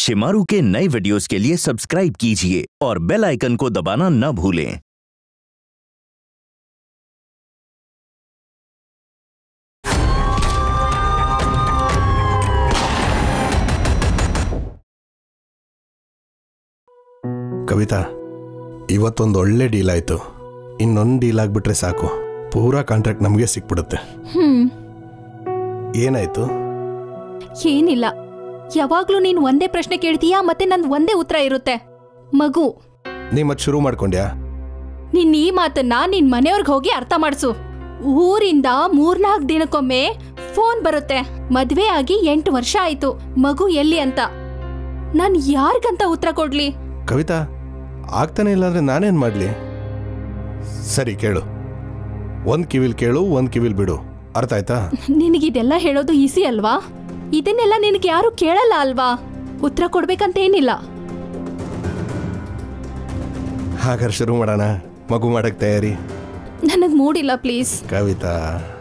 शिमारू के नए वीडियोस के लिए सब्सक्राइब कीजिए और बेल आइकन को दबाना न भूलें ಕವಿತಾ ಇವತ್ತೊಂದು ಒಳ್ಳೆ ಡೀಲ್ ಆಯಿತು ಇನ್ನೊಂದು ಡೀಲ್ ಆಗಿಬಿಟ್ರೆ ಸಾಕು ಪೂರಾ ಕಾಂಟ್ರಾಕ್ಟ್ ನಮಗೆ ಸಿಕ್ಬಿಡುತ್ತೆ ಹ್ಮ್ ಏನಾಯ್ತು ಏನಿಲ್ಲ ಯಾವಾಗ್ಲೂ ನೀನ್ ಒಂದೇ ಪ್ರಶ್ನೆ ಕೇಳ್ತೀಯಾ ಮತ್ತೆ ನಂದ್ ಒಂದೇ ಉತ್ತರ ಇರುತ್ತೆ ಮಗು ನೀ ಮತ್ತೆ ಶುರು ಮಾಡ್ಕೊಂಡ್ಯಾ ನಿನ್ ಈ ಮಾತನ್ನ ನಿನ್ ಮನೆಯವ್ರಿಗೆ ಹೋಗಿ ಅರ್ಥ ಮಾಡ್ಸು ಊರಿಂದ ಮೂರ್ನಾಲ್ಕು ದಿನಕ್ಕೊಮ್ಮೆ ಫೋನ್ ಬರುತ್ತೆ ಮದ್ವೆ ಆಗಿ ಎಂಟು ವರ್ಷ ಆಯ್ತು ಮಗು ಎಲ್ಲಿ ಅಂತ ನಾನ್ ಯಾರಿಗಂತ ಉತ್ತರ ಕೊಡ್ಲಿ ಕವಿತಾ ಆಗ್ತಾನೆ ಇಲ್ಲ ಅಂದ್ರೆ ನಾನೇನು ಮಾಡಲಿ ಸರಿ ಕೇಳು ಒಂದು ಕಿವಿಲ್ ಕೇಳು ಒಂದು ಕಿವಿಲ್ ಬಿಡು ಅರ್ಥ ಆಯ್ತಾ ನಿನಗಿದೆಲ್ಲ ಹೇಳೋದು ಈಸಿ ಅಲ್ವಾ ಇದನ್ನೆಲ್ಲ ನಿನಗೆ ಯಾರು ಕೇಳಲ್ಲ ಅಲ್ವಾ ಉತ್ತರ ಕೊಡ್ಬೇಕಂತ ಏನಿಲ್ಲ ಹಾಗಾದ್ರೆ ಶುರು ಮಾಡೋಣ ಮಗು ಮಾಡಕ್ಕೆ ತಯಾರಿ ನನಗ್ ಮೂಡಿಲ್ಲ ಪ್ಲೀಸ್ ಕವಿತಾ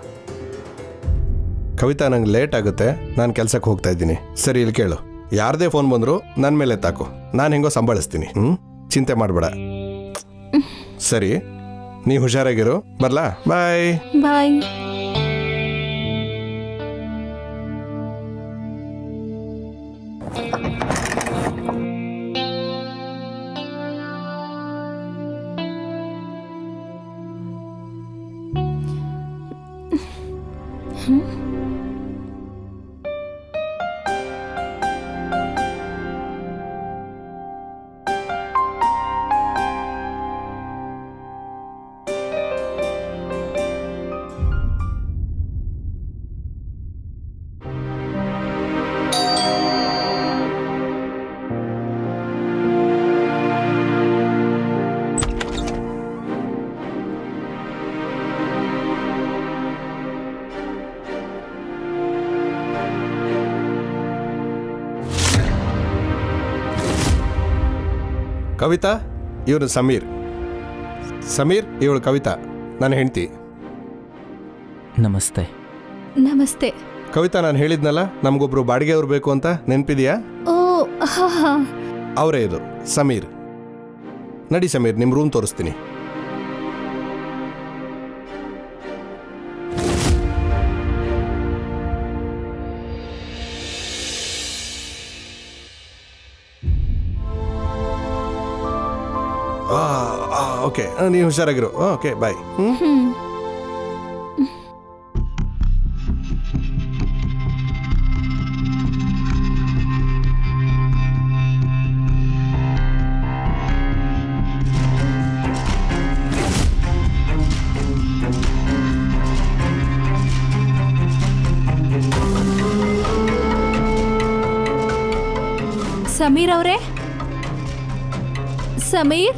ಕವಿತಾ ನಂಗೆ ಲೇಟ್ ಆಗುತ್ತೆ ನಾನು ಕೆಲ್ಸಕ್ಕೆ ಹೋಗ್ತಾ ಇದ್ದೀನಿ ಸರಿ ಇಲ್ಲಿ ಕೇಳು ಯಾರದೇ ಫೋನ್ ಬಂದ್ರು ನನ್ನ ಮೇಲೆ ತಾಕು ನಾನು ಹೆಂಗೋ ಸಂಭಾಳಿಸ್ತೀನಿ ಹ್ಞೂ ಚಿಂತೆ ಮಾಡಬೇಡ ಸರಿ ನೀ ಹುಷಾರಾಗಿರು ಬರ್ಲಾ ಬಾಯ್ ಬಾಯ್ ಕವಿತಾ ಇವನು ಸಮೀರ್ ಸಮೀರ್ ಇವಳು ಕವಿತಾ ನನ್ನ ಹೆಂಡ್ತಿ ನಮಸ್ತೆ ನಮಸ್ತೆ ಕವಿತಾ ನಾನು ಹೇಳಿದ್ನಲ್ಲ ನಮಗೊಬ್ರು ಬಾಡಿಗೆ ಅವ್ರು ಬೇಕು ಅಂತ ನೆನಪಿದೆಯಾ ಓ ಹಾ ಹಾ ಅವರೇ ಇದು ಸಮೀರ್ ನಡಿ ಸಮೀರ್ ನಿಮ್ಮ ರೂಮ್ ತೋರಿಸ್ತೀನಿ ಓಕೆ ನೀವು ಹುಷಾರಾಗಿರು ಓಕೆ ಬಾಯ್ ಹ್ಞೂ ಹ್ಮ್ ಸಮೀರ್ ಅವರೇ ಸಮೀರ್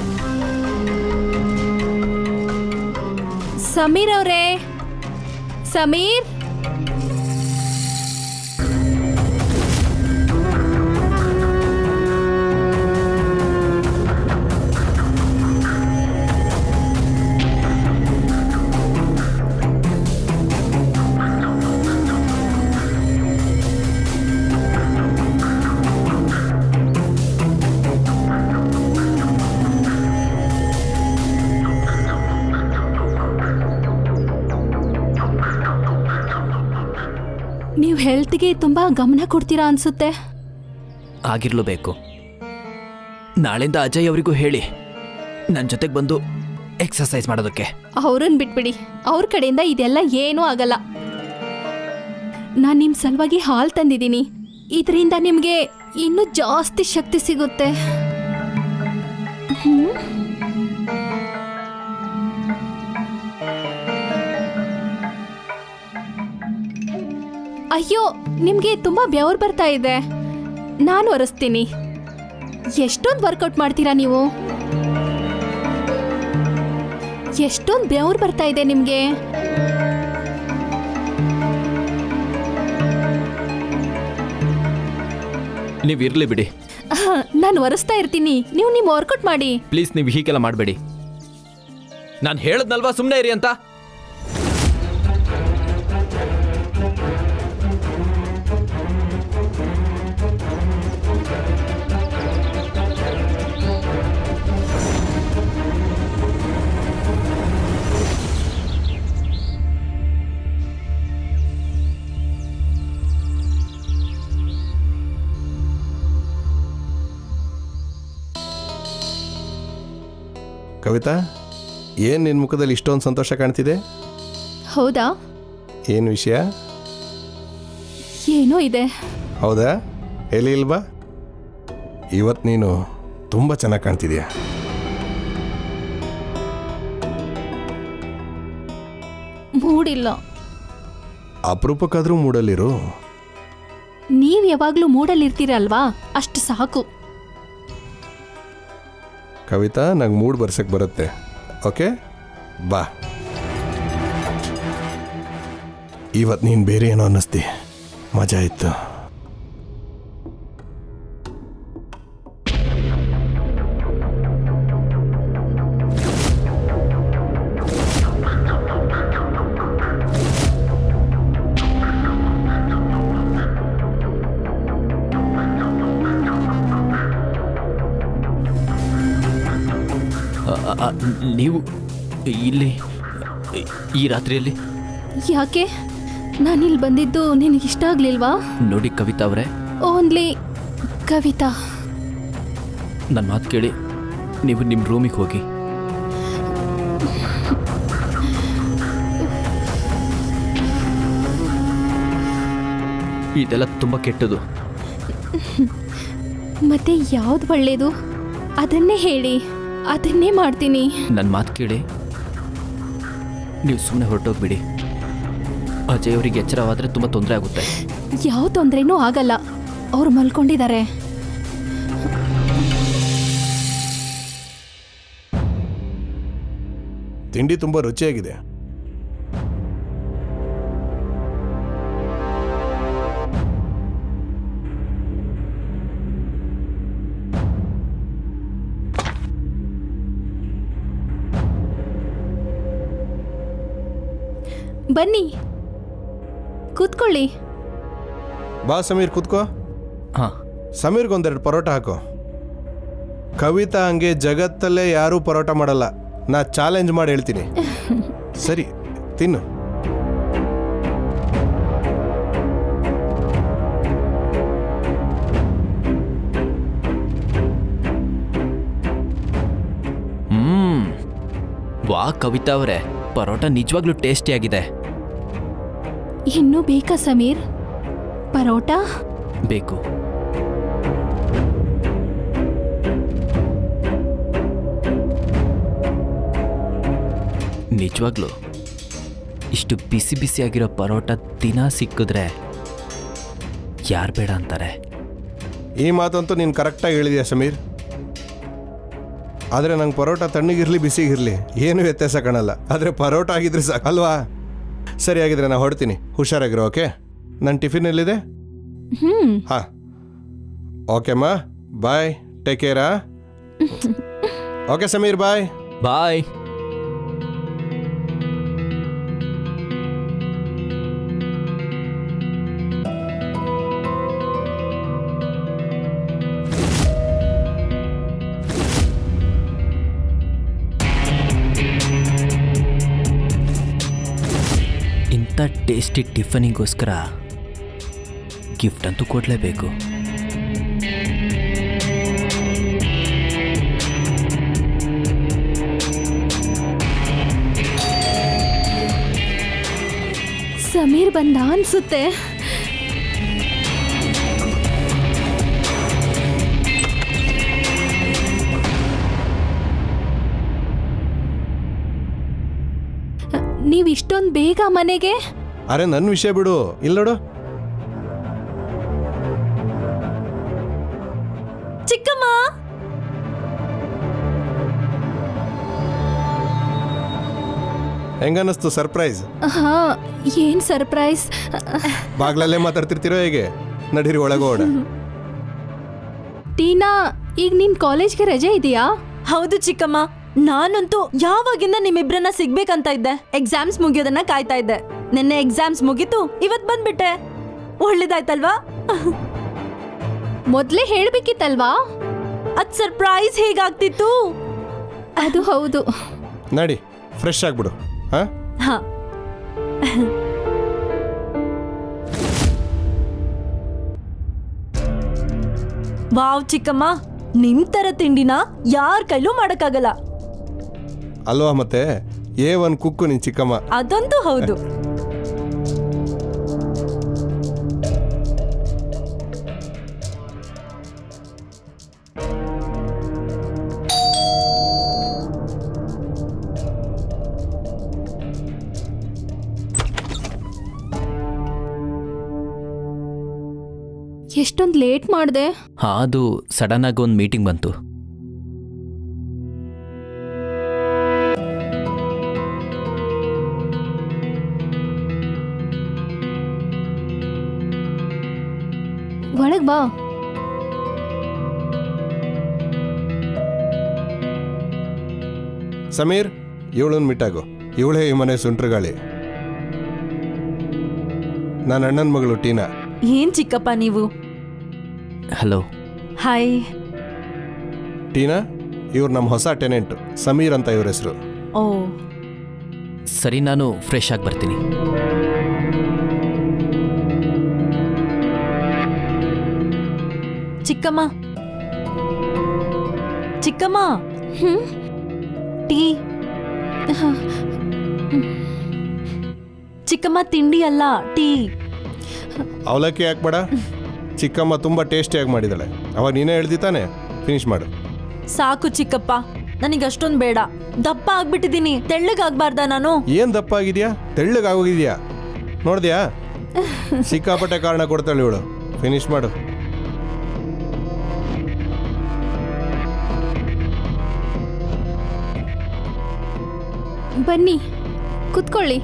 ಸಮೀರ್ ಅವರೇ ಸಮೀರ್ ನೀವು ಹೆಲ್ತ್ಗೆ ತುಂಬಾ ಗಮನ ಕೊಡ್ತೀರಾ ಅನ್ಸುತ್ತೆ ಆಗಿರ್ಲೂಬೇಕು ನಾಳೆಯಿಂದ ಅಜಯ್ ಅವರಿಗೂ ಹೇಳಿ ನನ್ನ ಜೊತೆಗೆ ಬಂದು ಎಕ್ಸರ್ಸೈಸ್ ಮಾಡೋದಕ್ಕೆ ಅವ್ರನ್ನ ಬಿಟ್ಬಿಡಿ ಅವ್ರ ಕಡೆಯಿಂದ ಇದೆಲ್ಲ ಏನೂ ಆಗಲ್ಲ ನಾನು ನಿಮ್ಮ ಸಲುವಾಗಿ ಹಾಲು ತಂದಿದ್ದೀನಿ ಇದರಿಂದ ನಿಮಗೆ ಇನ್ನೂ ಜಾಸ್ತಿ ಶಕ್ತಿ ಸಿಗುತ್ತೆ ಹ್ಮ್? ಅಯ್ಯೋ ನಿಮಗೆ ತುಂಬಾ ಬೆವರು ಬರ್ತಾ ಇದೆ ನಾನು ಒರೆಸ್ತೀನಿ ಎಷ್ಟೊಂದು ವರ್ಕೌಟ್ ಮಾಡ್ತೀರಾ ನೀವು ಎಷ್ಟೊಂದು ಬೆವರು ಬರ್ತಾ ಇದೆ ನಿಮ್ಗೆ ನೀವು ಇರಲಿ ಬಿಡಿ ನಾನು ಒರೆಸ್ತಾ ಇರ್ತೀನಿ ನೀವು ನಿಮ್ಮ ವರ್ಕೌಟ್ ಮಾಡಿ ಪ್ಲೀಸ್ ನೀವು ಹೀಗೆಲ್ಲ ಮಾಡಬೇಡಿ ನಾನು ಹೇಳದ್ನಲ್ವಾ ಸುಮ್ಮನೆ ಇರಿ ಅಂತ ಕವಿತಾ ಏನು ನಿನ್ನ ಮುಖದಲ್ಲಿ ಇಷ್ಟೊಂದು ಸಂತೋಷ ಕಾಣ್ತಿದೆ ಹೌದಾ ಏನು ವಿಷಯ ಏನೋ ಇದೆ ಹೌದಾ ಎಲ್ಲಿ ಇಲ್ವಾ ಇವತ್ತು ನೀನು ತುಂಬ ಚೆನ್ನಾಗಿ ಕಾಣ್ತಿದ್ಯಾ ಮೂಡಿಲ್ಲ ಅಪರೂಪಕ್ಕಾದರೂ ಮೂಡಲ್ಲಿರು ನೀವ್ ಯಾವಾಗ್ಲೂ ಮೂಡಲ್ಲಿರ್ತೀರಲ್ವಾ ಅಷ್ಟು ಸಾಕು ಕವಿತಾ ನಂಗೆ ಮೂಡ್ ಬರ್ಸಕ್ಕೆ ಬರುತ್ತೆ ಓಕೆ ಬಾ ಇವತ್ತು ನೀನು ಬೇರೆ ಏನೋ ಅನ್ನಿಸ್ತಿ ಮಜಾ ಇತ್ತು ಆ, ಆ, ಆ, ನೀವು ಇಲ್ಲಿ ಈ ರಾತ್ರಿಯಲ್ಲಿ ಯಾಕೆ ನಾನಿಲ್ಲಿ ಬಂದಿದ್ದು ನಿನಗೆ ಇಷ್ಟ ಆಗ್ಲಿಲ್ವಾ ನೋಡಿ ಕವಿತಾ ಅವರೇ ಓನ್ಲಿ ಕವಿತಾ ನನ್ನ ಮಾತು ಕೇಳಿ ನೀವು ನಿಮ್ಮ ರೂಮಿಗೆ ಹೋಗಿ ಇದೆಲ್ಲ ತುಂಬ ಕೆಟ್ಟದು ಮತ್ತೆ ಯಾವ್ದು ಒಳ್ಳೇದು ಅದನ್ನೇ ಹೇಳಿ ಅದನ್ನೇ ಮಾಡ್ತೀನಿ ನನ್ನ ಮಾತು ಕೇಳಿ ನೀವು ಸುಮ್ಮನೆ ಹೊರಟೋಗ್ಬಿಡಿ ಅಜಯ್ ಅವರಿಗೆ ಎಚ್ಚರವಾದರೆ ತುಂಬ ತೊಂದರೆ ಆಗುತ್ತೆ ಯಾವ ತೊಂದ್ರೆನೂ ಆಗಲ್ಲ ಅವ್ರು ಮಲ್ಕೊಂಡಿದ್ದಾರೆ ತಿಂಡಿ ತುಂಬ ರುಚಿಯಾಗಿದೆ ಬನ್ನಿ ಕೂತ್ಕೊಳ್ಳಿ ಬಾ ಸಮೀರ್ ಕೂತ್ಕೋ ಹಾಂ ಸಮೀರ್ಗೊಂದೆರಡು ಪರೋಟ ಹಾಕು ಕವಿತಾ ಹಂಗೆ ಜಗತ್ತಲ್ಲೇ ಯಾರೂ ಪರೋಟ ಮಾಡಲ್ಲ ನಾ ಚಾಲೆಂಜ್ ಮಾಡಿ ಹೇಳ್ತೀನಿ ಸರಿ ತಿನ್ನು ಹ್ಮ್ ವಾ ಕವಿತಾ ಅವರೇ ಪರೋಟ ನಿಜವಾಗ್ಲೂ ಟೇಸ್ಟಿಯಾಗಿದೆ ಇನ್ನೂ ಬೇಕಾ ಸಮೀರ್ ಪರೋಟ ಬೇಕು ನಿಜವಾಗ್ಲೂ ಇಷ್ಟು ಬಿಸಿ ಬಿಸಿಯಾಗಿರೋ ಪರೋಟ ದಿನ ಸಿಕ್ಕಿದ್ರೆ ಯಾರು ಬೇಡ ಅಂತಾರೆ ಈ ಮಾತಂತೂ ನೀನು ಕರೆಕ್ಟಾಗಿ ಹೇಳಿದ್ಯಾ ಸಮೀರ್ ಆದರೆ ನಂಗೆ ಪರೋಟ ತಣ್ಣಗಿರಲಿ ಬಿಸಿಗಿರಲಿ ಏನು ವ್ಯತ್ಯಾಸ ಕಾಣಲ್ಲ ಆದರೆ ಪರೋಟ ಆಗಿದ್ರೆ ಸಾಕು ಅಲ್ವಾ ಸರಿ ಆಗಿದ್ರೆ ನಾ ಹೊಡ್ತೀನಿ ಹುಷಾರಾಗಿರೋ ಓಕೆ ನನ್ನ ಟಿಫಿನ್ ಎಲ್ಲಿದೆ ಹ್ಮ್ ಹಾಂ ಓಕೆಮ್ಮ bye take care okay Sameer bye bye ಇಂಥ ಟೇಸ್ಟಿ ಟಿಫನಿಗೋಸ್ಕರ ಗಿಫ್ಟ್ ಅಂತೂ ಕೊಡಲೇಬೇಕು ಸಮೀರ್ ಬಂದ ಅನ್ಸುತ್ತೆ ನೀವ್ ಇಷ್ಟೊಂದು ಬೇಗ ಮನೆಗೆ ಅರೆ ನನ್ನ ವಿಷಯ ಬಿಡು ಇಲ್ಲಿ ನೋಡು ಚಿಕ್ಕಮ್ಮ ಹೆಂಗನ್ನಿಸ್ತು ಸರ್ಪ್ರೈಸ್ ಹಾ ಏನ್ ಸರ್ಪ್ರೈಸ್ ಬಾಗ್ಲಲ್ಲೇ ಮಾತಾಡ್ತಿರ್ತೀರೋ ಹೇಗೆ ನಡೀರಿ ಒಳಗೋಡ ಟೀನಾ ಈಗ ನಿನ್ ಕಾಲೇಜ್ಗೆ ರಜೆ ಇದೆಯಾ ಹೌದು ಚಿಕ್ಕಮ್ಮ ನಾನಂತೂ ಯಾವಾಗಿಂದ ನಿಮ್ಮಿಬ್ರನ್ನ ಸಿಗ್ಬೇಕಂತ ಇದ್ದೆ ಎಕ್ಸಾಮ್ಸ್ ಮುಗಿಯೋದನ್ನ ಕಾಯ್ತಾ ಇದ್ದೆ ನಿನ್ನೆ ಎಕ್ಸಾಮ್ಸ್ ಮುಗೀತು ಇವತ್ ಬಂದ್ಬಿಟ್ಟೆ ಒಳ್ಳೇದಾಯ್ತಲ್ವಾ ಮೊದ್ಲೇ ಹೇಳ್ಬೇಕಿತ್ತಲ್ವಾ ಅದ್ ಸರ್ಪ್ರೈಸ್ ಹೇಗಾಗ್ತಿತ್ತು ಅದು ಹೌದು ನಡಿ ಫ್ರೆಶ್ ಆಗ್ಬಿಡು ಹಾಂ ಹಾ ವಾವ್ ಚಿಕ್ಕಮ್ಮ ನಿಮ್ ತರ ತಿಂಡಿನ ಯಾರ ಕೈಲೂ ಮಾಡಕ್ಕಾಗಲ್ಲ ಅಲ್ವಾ ಮತ್ತೆ ಏ ಒನ್ ಕುಕ್ಕು ನಿನ್ ಚಿಕ್ಕಮ್ಮ ಅದಂತೂ ಹೌದು ಎಷ್ಟೊಂದು ಲೇಟ್ ಮಾಡಿದೆ ಹಾಂ ಅದು ಸಡನ್ ಆಗಿ ಒಂದು ಮೀಟಿಂಗ್ ಬಂತು ಒಳಗ್ ಬಾ ಸಮೀರ್ ಇವಳನ್ ಮಿಟ್ಟಾಗು ಇವಳೇ ಈ ಮನೆ ಸುಂಟ್ರಗಾಳಿ ನನ್ನ ಅಣ್ಣನ ಮಗಳು ಟೀನಾ ಏನ್ ಚಿಕ್ಕಪ್ಪ ನೀವು ಹಲೋ ಹಾಯ್ ಟೀನಾ ಇವ್ರು ನಮ್ಮ ಹೊಸ ಟೆನೆಂಟ್ ಸಮೀರ್ ಅಂತ ಇವ್ರ ಹೆಸರು ಓ ಸರಿ ನಾನು ಫ್ರೆಶ್ ಆಗಿ ಬರ್ತೀನಿ ಚಿಕ್ಕಮ್ಮ ಚಿಕ್ಕಮ್ಮ ಹ್ಮ್ ಟೀ ಚಿಕ್ಕಮ್ಮ ತಿಂಡಿ ಅಲ್ಲ ಟೀ ಅವಲಕ್ಕಿ ಹಾಕ್ಬೇಡ ಚಿಕ್ಕಮ್ಮ ತುಂಬ ಟೇಸ್ಟಿಯಾಗಿ ಮಾಡಿದಾಳೆ ಅವಾಗ ನೀನೇ ಹೇಳ್ದಿ ತಾನೆ ಫಿನಿಶ್ ಮಾಡು ಸಾಕು ಚಿಕ್ಕಪ್ಪ ನನಗೆ ಅಷ್ಟೊಂದು ಬೇಡ ದಪ್ಪ ಆಗ್ಬಿಟ್ಟಿದ್ದೀನಿ ತೆಳ್ಳಗಾಗ್ಬಾರ್ದಾ ನಾನು ಏನು ದಪ್ಪ ಆಗಿದ್ಯಾ ತೆಳ್ಳಗಾಗೋಗಿದ್ಯಾ ನೋಡಿದ್ಯಾ ಸಿಕ್ಕಾಪಟ್ಟೆ ಕಾರಣ ಕೊಡ್ತಾಳೆ ಇವಳು ಫಿನಿಶ್ ಮಾಡು ಬನ್ನಿ ಕುತ್ಕೊಳ್ಳಿ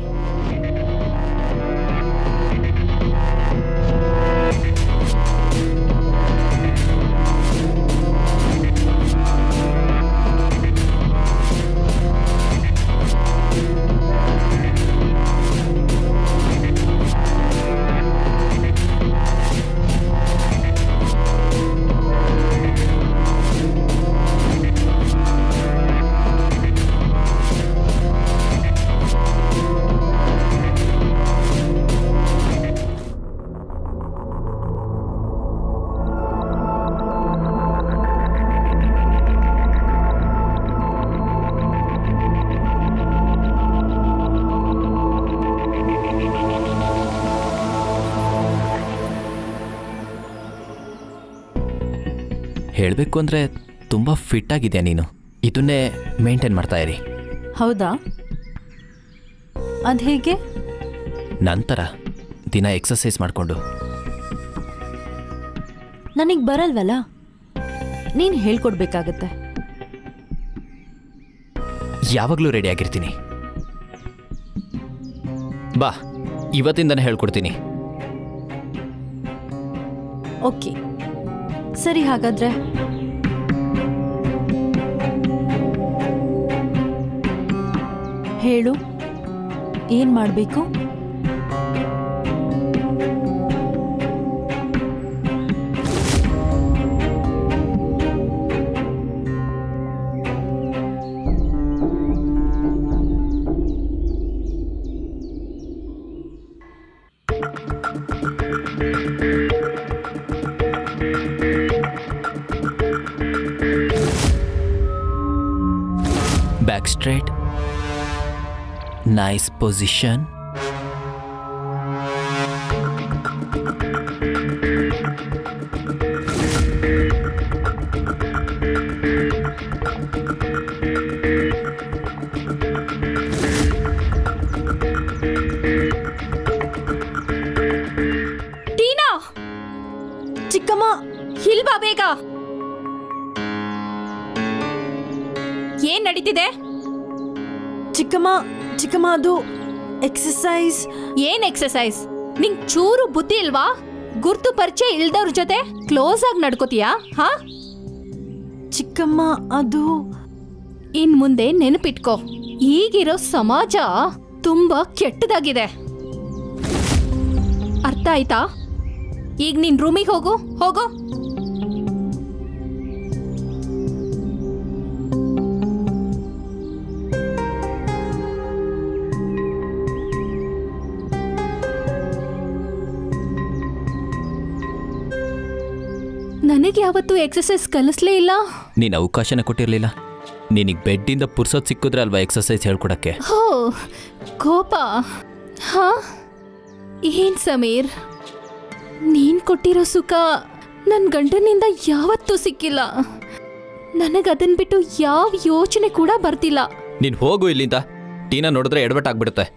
ಹೇಳಬೇಕು ಅಂದರೆ ತುಂಬ ಫಿಟ್ ಆಗಿದೆಯಾ ನೀನು ಇದನ್ನೇ ಮೇಂಟೈನ್ ಮಾಡ್ತಾ ಇರಿ ಹೌದಾ ಅದು ಹೇಗೆ ನಂತರ ದಿನ ಎಕ್ಸಸೈಸ್ ಮಾಡಿಕೊಂಡು ನನಗೆ ಬರಲ್ವಲ್ಲ ನೀನು ಹೇಳ್ಕೊಡ್ಬೇಕಾಗತ್ತೆ ಯಾವಾಗಲೂ ರೆಡಿ ಆಗಿರ್ತೀನಿ ಬಾ ಇವತ್ತಿಂದನೇ ಹೇಳ್ಕೊಡ್ತೀನಿ ಓಕೆ ಸರಿ ಹಾಗಾದ್ರೆ ಹೇಳು ಏನ್ ಮಾಡಬೇಕು back straight nice position Tina ಚಿಕ್ಕಮ್ಮ ಇಲ್ ಬಾ ಬೇಗ ಏನ್ ನಡೀತಿದೆ ಚಿಕ್ಕಮ್ಮ ಚಿಕ್ಕಮ್ಮ ಅದು ಎಕ್ಸಸೈಸ್ ಏನ್ ಎಕ್ಸಸೈಸ್ ನಿಂಗ್ ಚೂರು ಬುದ್ಧಿ ಇಲ್ವಾ ಗುರ್ತು ಪರಿಚಯ ಇಲ್ದವ್ರ ಜೊತೆ ಕ್ಲೋಸ್ ಆಗಿ ನಡ್ಕೋತೀಯಾ ಹಾ ಚಿಕ್ಕಮ್ಮ ಅದು ಇನ್ ಮುಂದೆ ನೆನಪಿಟ್ಕೋ ಈಗಿರೋ ಸಮಾಜ ತುಂಬಾ ಕೆಟ್ಟದಾಗಿದೆ ಅರ್ಥ ಆಯ್ತಾ ಈಗ ನಿನ್ ರೂಮಿಗೆ ಹೋಗು ಹೋಗೋ ನನಗೆ ಯಾವತ್ತೂ ಎಕ್ಸಸೈಸ್ ಕಲಿಸ್ಲೇ ಇಲ್ಲ ನೀನು ಅವಕಾಶನ ಕೊಟ್ಟಿರಲಿಲ್ಲ ನಿನಗೆ ಬೆಡ್ಡಿಂದ ಪುರ್ಸೋದ್ ಸಿಕ್ಕಿದ್ರೆ ಅಲ್ವಾ ಎಕ್ಸಸೈಸ್ ಹೇಳ್ಕೊಡಕ್ಕೆ ಹೋ ಕೋಪ ಹಾ ಏನ್ ಸಮೀರ್ ನೀನ್ ಕೊಟ್ಟಿರೋ ಸುಖ ನನ್ನ ಗಂಡನಿಂದ ಯಾವತ್ತೂ ಸಿಕ್ಕಿಲ್ಲ ನನಗದನ್ ಬಿಟ್ಟು ಯಾವ ಯೋಚನೆ ಕೂಡ ಬರ್ತಿಲ್ಲ ನೀನು ಹೋಗು ಇಲ್ಲಿಂದ ಟೀನ ನೋಡಿದ್ರೆ ಎಡವಟ್ಟಾಗ್ಬಿಡುತ್ತೆ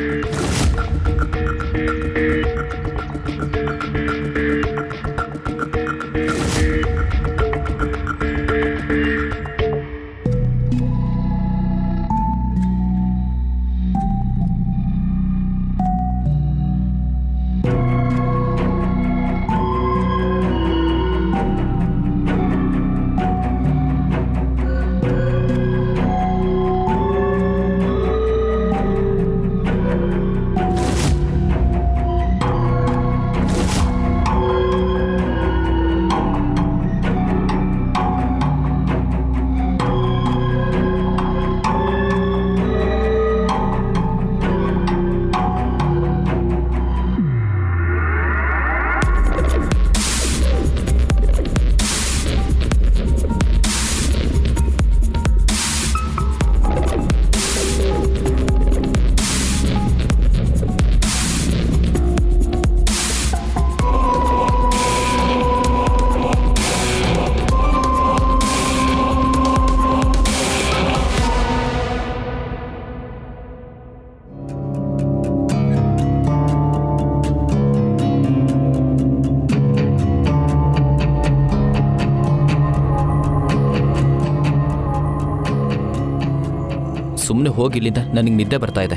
ಸುಮ್ಮನೆ ಹೋಗಿ ಇಲ್ಲಿಂದ ನನಗೆ ನಿದ್ದೆ ಬರ್ತಾ ಇದೆ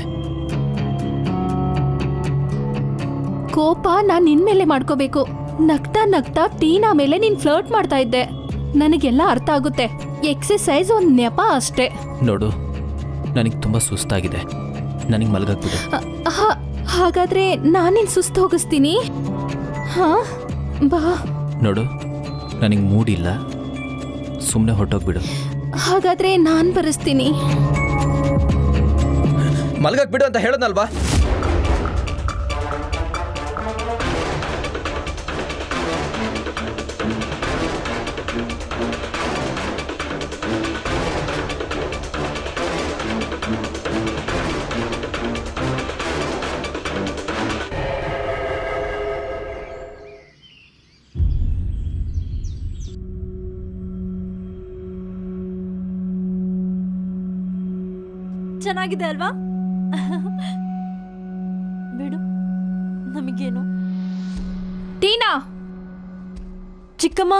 ಕೋಪ ನಾನ್ ನಿನ್ ಮೇಲೆ ಮಾಡ್ಕೋಬೇಕು ನಗ್ತಾ ನಗ್ತಾ ಟೀನಾ ಮೇಲೆ ನೀನ್ ಫ್ಲರ್ಟ್ ಮಾಡ್ತಾ ಇದ್ದೆ ನನಗೆಲ್ಲ ಅರ್ಥ ಆಗುತ್ತೆ ಎಕ್ಸಸೈಸ್ ಒಂದ್ ನೆಪ ಅಷ್ಟೇ ನೋಡು ನನಗೆ ತುಂಬ ಸುಸ್ತಾಗಿದೆ ನನಗೆ ಮಲಗಾಕ್ಬಿಡು ಅ- ಹಾ- ಹಾಗಾದ್ರೆ ನಾನಿನ್ ಸುಸ್ತು ಹೋಗಿಸ್ತೀನಿ ಹಾ ಬಾ ನೋಡು ನನಗೆ ಮೂಡಿಲ್ಲ ಸುಮ್ಮನೆ ಹೊರಟೋಗ್ಬಿಡು ಹಾಗಾದ್ರೆ ನಾನ್ ಬರೆಸ್ತೀನಿ ಮಲಗಾಕ್ಬಿಡು ಅಂತ ಹೇಳೋದಲ್ವಾ ಚೆನ್ನಾಗಿದೆ ಅಲ್ವಾ ಬಿಡು ನಮಗೇನು ಟೀನಾ ಚಿಕ್ಕಮ್ಮ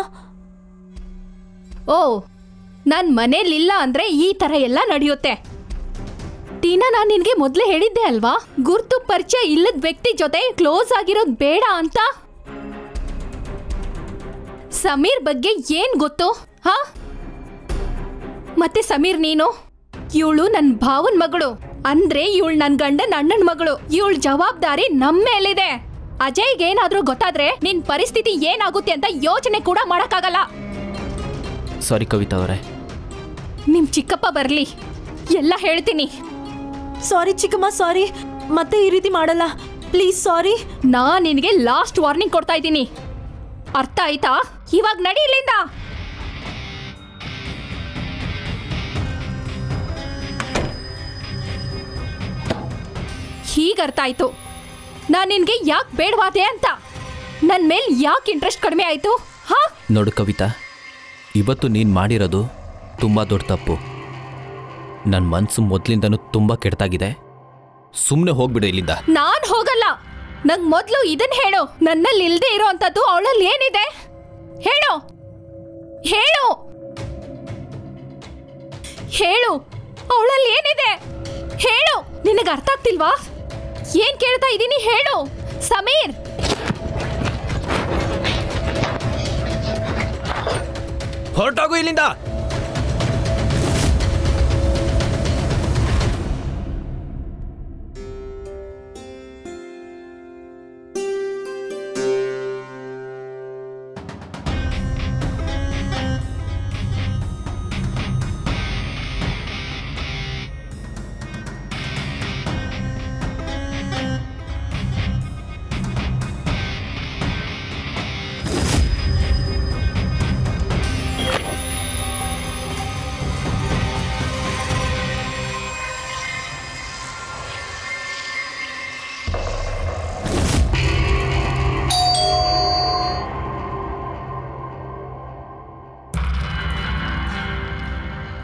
ಓ ನಾನ್ ಮನೇಲಿಲ್ಲ ಅಂದ್ರೆ ಈ ತರ ಎಲ್ಲ ನಡೆಯುತ್ತೆ ಟೀನಾ ನಾನ್ ನಿನ್ಗೆ ಮೊದ್ಲೇ ಹೇಳಿದ್ದೆ ಅಲ್ವಾ ಗುರ್ತು ಪರಿಚಯ ಇಲ್ಲದ ವ್ಯಕ್ತಿ ಜೊತೆ ಕ್ಲೋಸ್ ಆಗಿರೋದ್ ಬೇಡ ಅಂತ ಸಮೀರ್ ಬಗ್ಗೆ ಏನ್ ಗೊತ್ತು ಹಾ ಮತ್ತೆ ಸಮೀರ್ ನೀನು ಇವಳು ನನ್ ಭಾವನ್ ಮಗಳು ಅಂದ್ರೆ ಇವಳು ನನ್ ಗಂಡನ್ ಅಣ್ಣನ್ ಮಗಳು ಇವಳ ಜವಾಬ್ದಾರಿ ನಮ್ ಮೇಲಿದೆ ಅಜಯ್ಗೆ ಏನಾದ್ರೂ ಗೊತ್ತಾದ್ರೆ ನಿನ್ ಪರಿಸ್ಥಿತಿ ಏನಾಗುತ್ತೆ ಅಂತ ಯೋಚನೆ ಕೂಡ ಮಾಡಕ್ಕಾಗಲ್ಲ ಸಾರಿ ಕವಿತಾ ಅವರೇ ನಿಮ್ ಚಿಕ್ಕಪ್ಪ ಬರ್ಲಿ ಎಲ್ಲ ಹೇಳ್ತೀನಿ ಸಾರಿ ಚಿಕ್ಕಮ್ಮ ಸಾರಿ ಮತ್ತೆ ಈ ರೀತಿ ಮಾಡಲ್ಲ ಪ್ಲೀಸ್ ಸಾರಿ ನಾ ನಿನಗೆ ಲಾಸ್ಟ್ ವಾರ್ನಿಂಗ್ ಕೊಡ್ತಾ ಇದ್ದೀನಿ ಅರ್ಥ ಆಯ್ತಾ ಇವಾಗ ನಡಿ ಇಲ್ಲಿಂದ ಹೀಗ ಅರ್ಥ ಆಯ್ತು ನಾನ್ ನಿನ್ಗೆ ಯಾಕೆ ಬೇಡವಾದೆ ಅಂತ ನನ್ ಮೇಲ್ ಯಾಕೆ ಇಂಟ್ರೆಸ್ಟ್ ಕಡಿಮೆ ಆಯ್ತು ಹಾ ನೋಡು ಕವಿತಾ ಇವತ್ತು ನೀನು ಮಾಡಿರೋದು ತುಂಬ ದೊಡ್ಡ ತಪ್ಪು ನನ್ನ ಮನಸ್ಸು ಮೊದಲಿಂದನೂ ತುಂಬ ಕೆಡ್ತಾಗಿದೆ ಸುಮ್ಮನೆ ಹೋಗ್ಬಿಡು ಇಲ್ಲಿಂದ ನಾನ್ ಹೋಗಲ್ಲ ನಂಗ್ ಮೊದ್ಲು ಇದನ್ ಹೇಳು ನನ್ನಲ್ಲಿ ಇಲ್ದೇ ಇರೋ ಅಂತದ್ದು ಅವಳಲ್ಲಿ ಏನಿದೆ ಹೇಳು ಹೇಳು ಹೇಳು ಅವಳಲ್ಲಿ ಏನಿದೆ ಹೇಳು ನಿನಗೆ ಅರ್ಥ ಆಗ್ತಿಲ್ವಾ ಏನ್ ಕೇಳ್ತಾ ಇದ್ದೀನಿ ಹೇಳು ಸಮೀರ್ ಹೊರಟೋಗು ಇಲ್ಲಿಂದ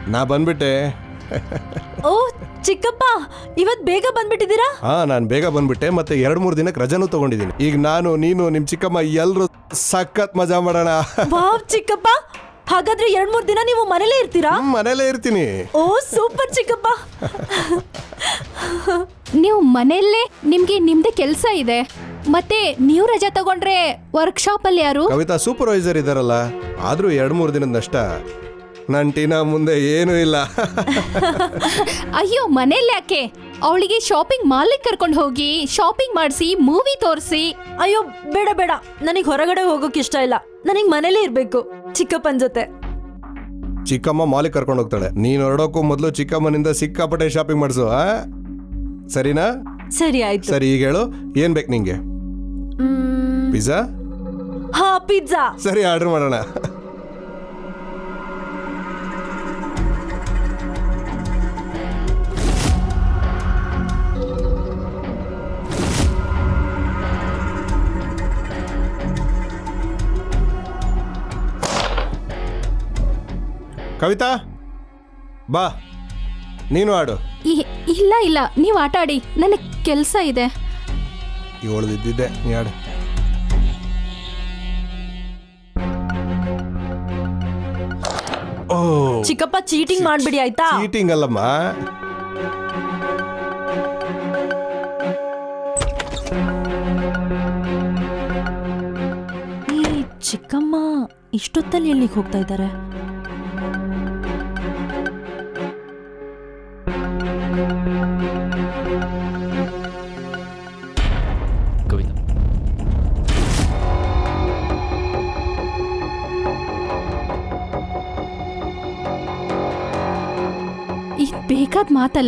ನಾ ಬಂದ್ಬಿಟ್ಟೆ ಓ ಚಿಕ್ಕಪ್ಪ ಇವತ್ ಬೇಗ ಬಂದ್ಬಿಟ್ಟಿದ್ದೀರಾ ಹಾ ನಾನು ಬೇಗ ಬಂದ್ಬಿಟ್ಟೆ ಮತ್ತೆ ಎರಡು ಮೂರು ದಿನಕ್ಕೆ ರಜನೂ ತಗೊಂಡಿದ್ದೀನಿ ಈಗ ನಾನು ನೀನು ನಿಮ್ಮ ಚಿಕ್ಕಮ್ಮ ಎಲ್ಲರೂ ಸಖತ್ ಮಜಾ ಮಾಡೋಣ ವಾವ್ ಚಿಕ್ಕಪ್ಪ ಹಾಗಾದ್ರೆ ಎರಡ್ ಮೂರ್ ದಿನ ನೀವು ಮನೇಲೇ ಇರ್ತೀರಾ ಹ್ಮ್, ಮನೇಲೇ ಇರ್ತೀನಿ ಓ ಸೂಪರ್ ಚಿಕ್ಕಪ್ಪ ನೀವು ಮನೆಯಲ್ಲೇ ನಿಮ್ಗೆ ನಿಮ್ದೇ ಕೆಲಸ ಇದೆ ಮತ್ತೆ ನೀವು ರಜಾ ತಗೊಂಡ್ರೆ ವರ್ಕ್ಶಾಪ್ ಅಲ್ಲಿ ಯಾರು ಕವಿತಾ ಸೂಪರ್ವೈಸರ್ ಇದಾರಲ್ಲ ಆದ್ರೂ ಎರಡು ಮೂರು ದಿನದ ನಷ್ಟ ನನ್ನ ಟೀನಾ ಮುಂದೆ ಏನೂ ಇಲ್ಲ ಅಯ್ಯೋ ಮನೇಲಿ ಯಾಕೆ ಅವಳಿಗೆ ಶಾಪಿಂಗ್ ಮಾಲಿಗೆ ಕರ್ಕೊಂಡು ಹೋಗಿ ಶಾಪಿಂಗ್ ಮಾಡಿಸಿ ಮೂವಿ ತೋರಿಸಿ ಅಯ್ಯೋ ಬೇಡ ಬೇಡ ನನಗ್ ಹೊರಗಡೆ ಹೋಗೋಕ್ ಇಷ್ಟ ಇಲ್ಲ ನನಗ್ ಮನೇಲೇ ಇರ್ಬೇಕು ಚಿಕ್ಕಪ್ಪನ್ ಜೊತೆ ಚಿಕ್ಕಮ್ಮ ಮಾಲಿಗೆ ಕರ್ಕೊಂಡು ಹೋಗ್ತಾಳೆ ನೀನು ಹೊರಡೋಕ್ಕೂ ಮೊದಲು ಚಿಕ್ಕಮ್ಮನಿಂದ ಸಿಕ್ಕಾಪಟ್ಟೆ ಶಾಪಿಂಗ್ ಮಾಡಿಸು ಆ ಸರಿನಾ ಸರಿ ಆಯ್ತು ಸರಿ ಈಗ ಹೇಳು ಏನ್ ಬೇಕು ನಿಂಗೆ ಮ್, ಪಿಜ್ಜಾ ಹಾ ಪಿಜ್ಜಾ ಸರಿ ಆರ್ಡರ್ ಮಾಡೋಣ ಕವಿತಾ ಬಾ ನೀನು ಆಡು ಇ- ಇಲ್ಲ ಇಲ್ಲ ನೀವು ಆಟ ಆಡಿ ನನಗೆ ಕೆಲಸ ಇದೆ ಇವಳು ಇದ್ದಿದ್ದೆ ನೀ ಆಡು ಓ ಚಿಕ್ಕಪ್ಪ ಚೀಟಿಂಗ್ ಮಾಡ್ಬಿಡಿ ಆಯ್ತಾ ಚೀಟಿಂಗ್ ಅಲ್ಲಮ್ಮ ಈ ಚಿಕ್ಕಮ್ಮ ಇಷ್ಟೊತ್ತಲ್ಲಿ ಎಲ್ಲಿಗೆ ಹೋಗ್ತಾ ಇದ್ದಾರೆ ಕವಿತಾ ಇದು ಬೇಕಾದ ಮಾತಲ್ಲ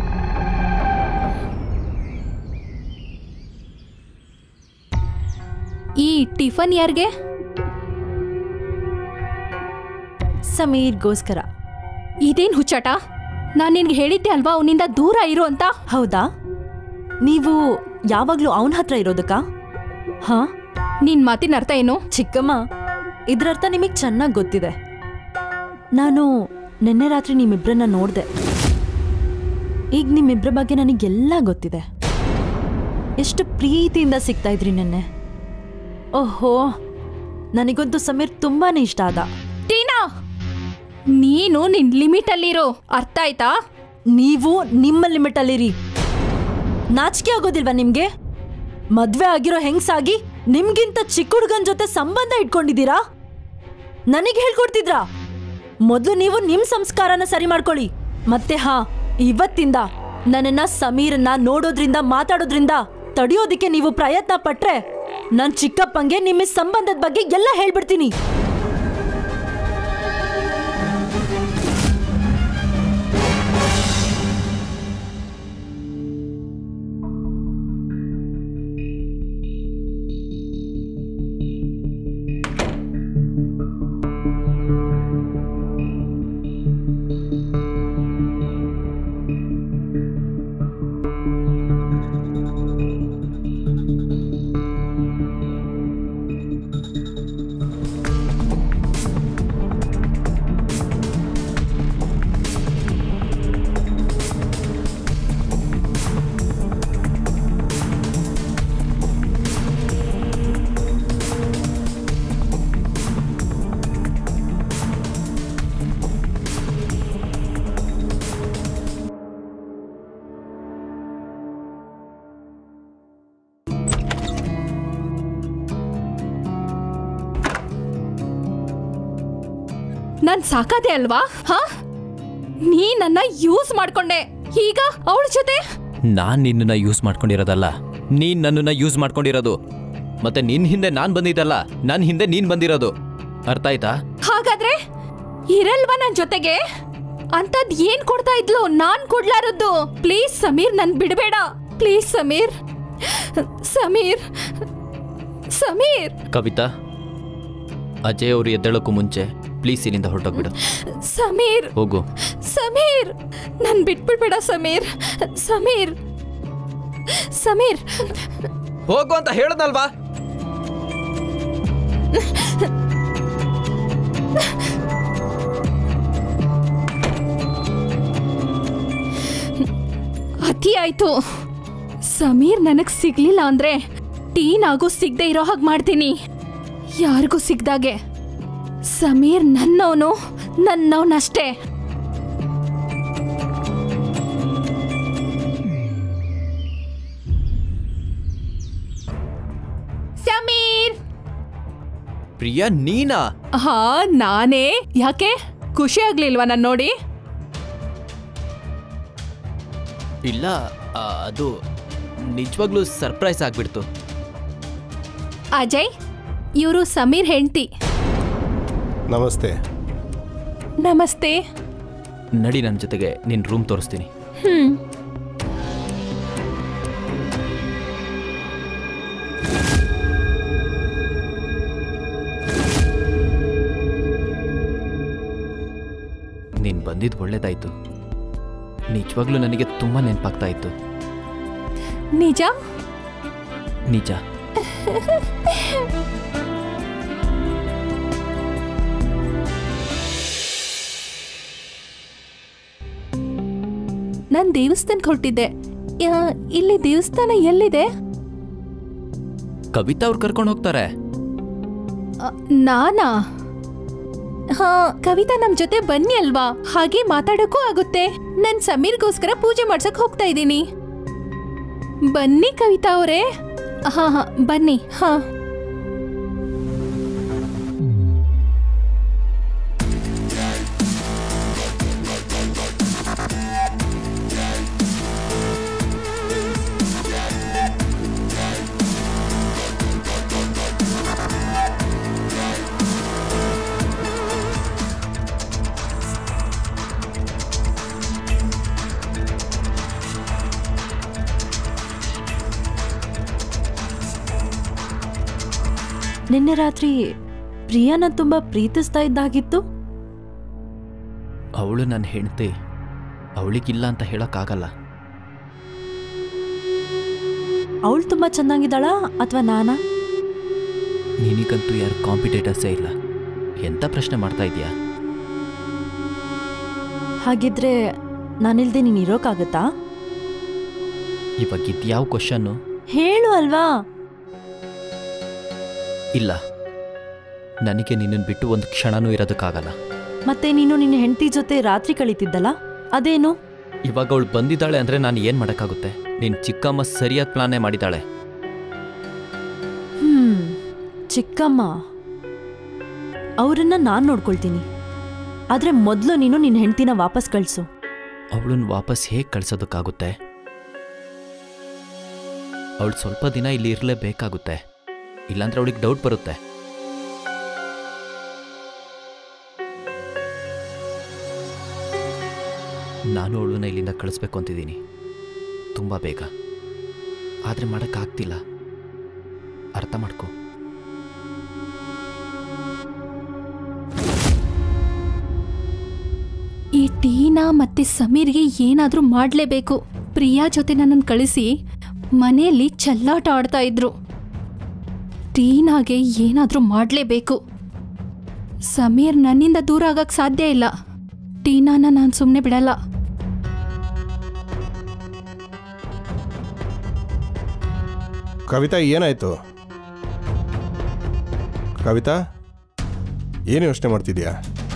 ಈ ಟಿಫನ್ ಯಾರಿಗೆ ಸಮೀರ್ಗೋಸ್ಕರ ಇದೇನ್ ಹುಚ್ಚಾಟ ನಾನು ನಿನ್ಗೆ ಹೇಳಿದ್ದೆ ಅಲ್ವಾ ಅವನಿಂದ ದೂರ ಇರು ಅಂತ ಹೌದಾ ನೀವು ಯಾವಾಗ್ಲೂ ಅವನ ಹತ್ರ ಇರೋದಕ್ಕಾ ಹಾ ನಿನ್ ಮಾತಿನ ಅರ್ಥ ಏನು ಚಿಕ್ಕಮ್ಮ ಇದ್ರರ್ಥ ನಿಮಗೆ ಚೆನ್ನಾಗಿ ಗೊತ್ತಿದೆ ನಾನು ನಿನ್ನೆ ರಾತ್ರಿ ನಿಮ್ಮಿಬ್ರನ್ನ ನೋಡಿದೆ ಈಗ ನಿಮ್ಮಿಬ್ರ ಬಗ್ಗೆ ನನಗೆಲ್ಲ ಗೊತ್ತಿದೆ ಎಷ್ಟು ಪ್ರೀತಿಯಿಂದ ಸಿಗ್ತಾ ಇದ್ರಿ ನೆನ್ನೆ ಓಹೋ ನನಗಂತೂ ಸಮೀರ್ ತುಂಬಾನೇ ಇಷ್ಟ ಆದ ಟೀನಾ ನೀನು ನಿನ್ ಲಿಮಿಟ್ ಅಲ್ಲಿರೋ ಅರ್ಥ ಆಯ್ತಾ ನೀವು ನಿಮ್ಮ ಲಿಮಿಟ್ ಅಲ್ಲಿರಿ ನಾಚಿಕೆ ಆಗೋದಿಲ್ವಾ ನಿಮ್ಗೆ ಮದ್ವೆ ಆಗಿರೋ ಹೆಂಗ್ಸಾಗಿ ನಿಮ್ಗಿಂತ ಚಿಕ್ಕ ಹುಡುಗನ್ ಜೊತೆ ಸಂಬಂಧ ಇಟ್ಕೊಂಡಿದ್ದೀರಾ ನನಗೆ ಹೇಳ್ಕೊಡ್ತಿದ್ರಾ ಮೊದಲು ನೀವು ನಿಮ್ ಸಂಸ್ಕಾರನ ಸರಿ ಮಾಡ್ಕೊಳ್ಳಿ ಮತ್ತೆ ಹಾ ಇವತ್ತಿಂದ ನನ್ನನ್ನ ಸಮೀರನ್ನ ನೋಡೋದ್ರಿಂದ ಮಾತಾಡೋದ್ರಿಂದ ತಡೆಯೋದಿಕ್ಕೆ ನೀವು ಪ್ರಯತ್ನ ಪಟ್ರೆ ನನ್ ಚಿಕ್ಕಪ್ಪಂಗೆ ನಿಮ್ಮ ಸಂಬಂಧದ ಬಗ್ಗೆ ಎಲ್ಲ ಹೇಳ್ಬಿಡ್ತೀನಿ ನಾನ್ ಸಾಕಾದೆ ಅಲ್ವಾ ಹಾ ನೀ ನನ್ನ ಯೂಸ್ ಮಾಡ್ಕೊಂಡೆ ಈಗ ಅವಳ ಜೊತೆ ನಾನು ನಿನ್ನನ್ನು ಯೂಸ್ ಮಾಡ್ಕೊಂಡಿರೋದಲ್ಲ ನೀನು ನನ್ನನ್ನು ಯೂಸ್ ಮಾಡ್ಕೊಂಡಿರೋದು ಮತ್ತೆ ನಿನ್ನ ಹಿಂದೆ ನಾನು ಬಂದಿದ್ದಲ್ಲ ನನ್ನ ಹಿಂದೆ ನೀನು ಬಂದಿರೋದು ಅರ್ಥ ಆಯ್ತಾ ಹಾಗಾದ್ರೆ ಇರಲ್ವಾ ನನ್ ಜೊತೆಗೆ ಅಂತದ್ ಏನ್ ಕೊಡ್ತಾ ಇದ್ಲು ನಾನ್ ಕೊಡ್ಲಾರದ್ದು ಪ್ಲೀಸ್ ಸಮೀರ್ ನನ್ ಬಿಡಬೇಡ ಪ್ಲೀಸ್ ಸಮೀರ್ ಸಮೀರ್ ಸಮೀರ್ ಕವಿತಾ ಅಜಯ್ ಅವರು ಎದ್ದೇಳೋಕ್ಕೂ ಮುಂಚೆ ಪ್ಲೀಸ್ ಇಲ್ಲಿಂದ ಹೊರಟೋಗ್ಬಿಡು ಸಮೀರ್ ಹೋಗು ಸಮೀರ್ ನನ್ ಬಿಟ್ಬಿಡ್ಬೇಡ ಸಮೀರ್ ಸಮೀರ್ ಸಮೀರ್ ಹೋಗು ಅಂತ ಹೇಳದಲ್ವಾ ಅತಿ ಆಯ್ತು ಸಮೀರ್ ನನಗ್ ಸಿಗ್ಲಿಲ್ಲ ಅಂದ್ರೆ ಟೀನಾಗೂ ಸಿಗದೆ ಇರೋ ಹಾಗೆ ಮಾಡ್ತೀನಿ ಯಾರಿಗೂ ಸಿಗ್ದಾಗೆ ಸಮೀರ್ ನನ್ನವನು ನನ್ನವನಷ್ಟೇ ಸಮೀರ್ ಪ್ರಿಯಾ ನೀನಾ ಹಾ ನಾನೇ ಯಾಕೆ ಖುಷಿ ಆಗ್ಲಿಲ್ವಾ ನಾನು ನೋಡಿ ಇಲ್ಲ ಆ, ಅದು ನಿಜವಾಗ್ಲೂ ಸರ್ಪ್ರೈಸ್ ಆಗ್ಬಿಡ್ತು ಅಜಯ್ ಇವರು ಸಮೀರ್ ಹೆಂಡ್ತಿ ನಮಸ್ತೆ ನಮಸ್ತೆ ನಡಿ ನನ್ನ ಜೊತೆಗೆ ನಿನ್ನ ರೂಮ್ ತೋರಿಸ್ತೀನಿ ಹ್ಮ್ ನೀನು ಬಂದಿದ್ದು ಒಳ್ಳೇದಾಯ್ತು ನಿಜವಾಗ್ಲೂ ನನಗೆ ತುಂಬ ನೆನಪಾಗ್ತಾ ಇತ್ತು ನಿಜ ನಿಜ ನಾನು ದೇವಸ್ಥಾನಕ್ಕೆ ಹೊರಟಿದ್ದೆ ಯಾ- ಇಲ್ಲಿ ದೇವಸ್ಥಾನ ಎಲ್ಲಿದೆ ಕವಿತಾ ಅವ್ರು ಕರ್ಕೊಂಡು ಹೋಗ್ತಾರೆ ಅ, ನಾನಾ ಹಾ ಕವಿತಾ ನಮ್ ಜೊತೆ ಬನ್ನಿ ಅಲ್ವಾ ಹಾಗೆ ಮಾತಾಡೋಕ್ಕೂ ಆಗುತ್ತೆ ನನ್ ಸಮೀರ್ಗೋಸ್ಕರ ಪೂಜೆ ಮಾಡ್ಸಕ್ ಹೋಗ್ತಾ ಇದ್ದೀನಿ ಬನ್ನಿ ಕವಿತಾ ಅವರೇ ಹಾ ಹಾ ಬನ್ನಿ ಹಾ ನಿನ್ನೆ ರಾತ್ರಿ ಪ್ರಿಯಾನ ತುಂಬಾ ಪ್ರೀತಿಸ್ತಾ ಇದ್ದಾಗಿತ್ತು ಅವಳು ನನ್ನ ಹೆಂಡತಿ ಅವಳಿಗಿಲ್ಲ ಅಂತ ಹೇಳೋಕ್ಕಾಗಲ್ಲ ಅವಳು ತುಂಬಾ ಚೆನ್ನಾಗಿದ್ದಾಳಾ ಅಥವಾ ನಾನಾ ನಿನಗಂತೂ ಯಾರು ಕಾಂಪಿಟೇಟರ್ಸೇ ಇಲ್ಲ ಎಂಥ ಪ್ರಶ್ನೆ ಮಾಡ್ತಾ ಇದೀಯಾ ಹಾಗಿದ್ರೆ ನಾನಿಲ್ದೆ ನೀನು ಇರೋಕ್ಕಾಗತ್ತಾ ಇವಾಗ ಇದ್ಯಾವ ಕ್ವಶನ್ನು ಹೇಳು ಅಲ್ವಾ ಇಲ್ಲ ನನಗೆ ನಿನ್ನನ್ನು ಬಿಟ್ಟು ಒಂದು ಕ್ಷಣನೂ ಇರೋದಕ್ಕಾಗಲ್ಲ ಮತ್ತೆ ನೀನು ನಿನ್ನ ಹೆಂಡತಿ ಜೊತೆ ರಾತ್ರಿ ಕಳೀತಿದ್ದಲ್ಲ ಅದೇನು ಇವಾಗ ಅವಳು ಬಂದಿದ್ದಾಳೆ ಅಂದರೆ ನಾನು ಏನು ಮಾಡೋಕ್ಕಾಗುತ್ತೆ ನಿನ್ನ ಚಿಕ್ಕಮ್ಮ ಸರಿಯಾದ ಪ್ಲಾನೇ ಮಾಡಿದ್ದಾಳೆ ಹ್ಮ್ ಚಿಕ್ಕಮ್ಮ ಅವರನ್ನ ನಾನು ನೋಡ್ಕೊಳ್ತೀನಿ ಆದ್ರೆ ಮೊದಲು ನೀನು ನಿನ್ನ ಹೆಂಡತಿನ ವಾಪಸ್ ಕಳಿಸು ಅವಳನ್ನ ವಾಪಸ್ ಹೇಗೆ ಕಳ್ಸೋದಕ್ಕಾಗುತ್ತೆ ಅವಳು ಸ್ವಲ್ಪ ದಿನ ಇಲ್ಲಿ ಇರಲೇಬೇಕಾಗುತ್ತೆ ಇಲ್ಲಾಂದ್ರೆ ಅವಳಿಗೆ ಡೌಟ್ ಬರುತ್ತೆ ನಾನು ಅವಳನ್ನ ಇಲ್ಲಿಂದ ಕಳಿಸ್ಬೇಕು ಅಂತಿದ್ದೀನಿ ತುಂಬ ಬೇಗ ಆದರೆ ಮಾಡೋಕ್ಕಾಗ್ತಿಲ್ಲ ಅರ್ಥ ಮಾಡ್ಕೊ ಈ ಟೀನಾ ಮತ್ತೆ ಸಮೀರ್ಗೆ ಏನಾದ್ರೂ ಮಾಡ್ಲೇಬೇಕು ಪ್ರಿಯಾ ಜೊತೆ ನನ್ನನ್ನು ಕಳಿಸಿ ಮನೆಯಲ್ಲಿ ಚೆಲ್ಲಾಟ ಆಡ್ತಾ ಇದ್ರು ಟೀನಾಗೆ ಏನಾದ್ರೂ ಮಾಡ್ಲೇಬೇಕು ಸಮೀರ್ ನನ್ನಿಂದ ದೂರ ಆಗಕ್ ಸಾಧ್ಯ ಇಲ್ಲ ಟೀನಾನ ನಾನು ಸುಮ್ಮನೆ ಬಿಡಲ್ಲ ಕವಿತಾ ಏನಾಯ್ತು ಕವಿತಾ ಏನು ಯೋಚನೆ ಮಾಡ್ತಿದ್ಯಾ